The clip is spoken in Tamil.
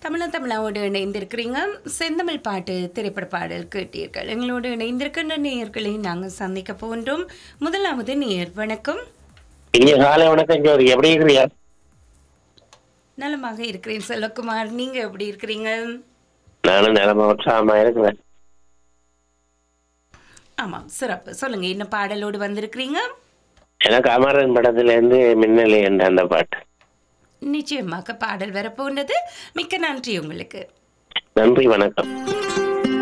தமிழ தமிழாவோடு இணைந்திருக்கிறீங்க செந்தமிழ் பாட்டு திரைப்பட பாடல் கேட்டீர்கள் எங்களோடு இணைந்திருக்கின்ற நேயர்களை நாங்கள் சந்திக்க போன்றோம் முதலாவது நேயர் வணக்கம் இங்க காலை வணக்கம் ஜோதி எப்படி இருக்கிறியா நலமாக இருக்கிறேன் செல்வகுமார் நீங்க எப்படி இருக்கிறீங்க நானும் நிலம உற்சாகமா இருக்கிறேன் ஆமாம் சிறப்பு சொல்லுங்க என்ன பாடலோடு வந்திருக்கிறீங்க எனக்கு அமரன் படத்துல இருந்து மின்னலி என்ற அந்த பாட்டு நிச்சயமாக பாடல் வரப்போன்றது மிக்க நன்றி உங்களுக்கு நன்றி வணக்கம்